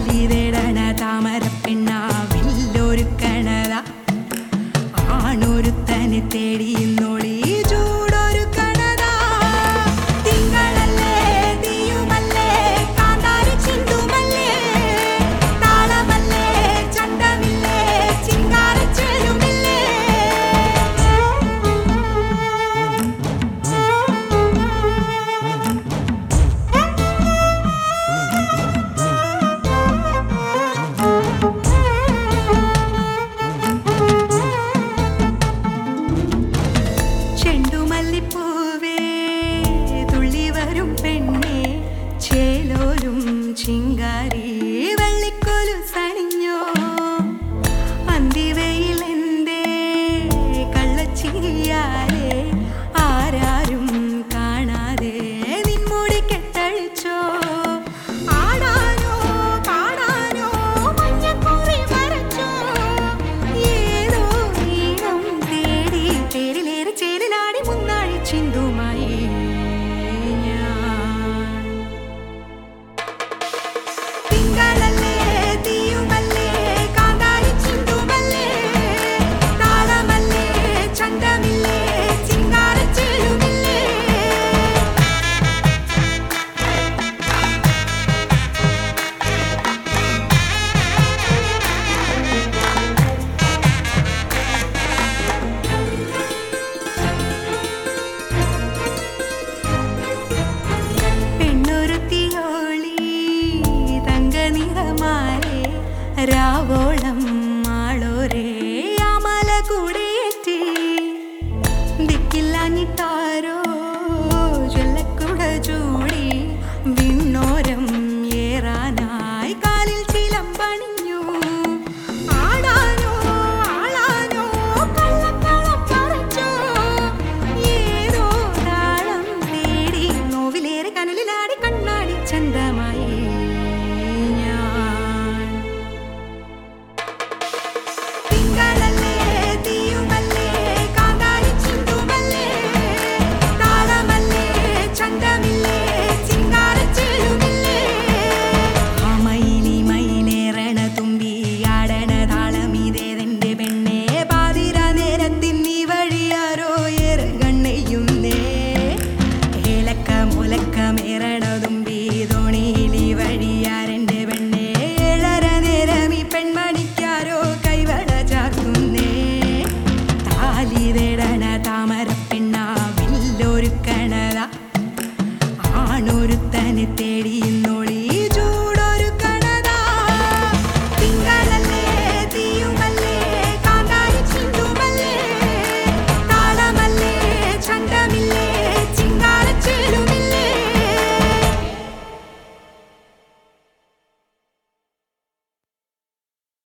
താലി തേടണ താമര പെണ്ണാവില്ലൊരു കണത ആണൊരുത്തനെ തേടി ഇന്നോളി ചൂടൊരു കണത തിങ്കളല്ലേ തീയുമല്ലേ കാന്താരി ചിന്തുമല്ലേ താളമല്ലേ ചന്തമില്ലേ ചിങ്കാരച്ചേരുമില്ലേ ചെണ്ടുമല്ലിപ്പൂവേ തുള്ളി വരും പെണ്ണേ ചേലോരും ചിങ്കാരി വെള്ളിക്കോലു സണിഞ്ഞോ അന്തിവയിൽ എന്തേ കള്ളച്ചിരിയാലേ ആരാരും കാണാതെ നിൻമുടി കെട്ടഴിച്ചോ ആടാനോ കാണാനോ മഞ്ഞക്കുറി വരച്ചോ ഏതോ ഈണം തേടി പേരിലേറെ ചേരിലാടി മുന്നാഴി ചിന്തുമായി ഞാൻ തിങ്കളല്ലേ തീയുമല്ലേ കാന്താരി ചിന്തുമല്ലേ താളമല്ലേ ചന്തമില്ലേ ചിങ്കാരച്ചേരുമില്ലേ പെണ്ണൊരുത്തിയോളി തങ്ക നിറമാലെ രാവോളം മാളോരേ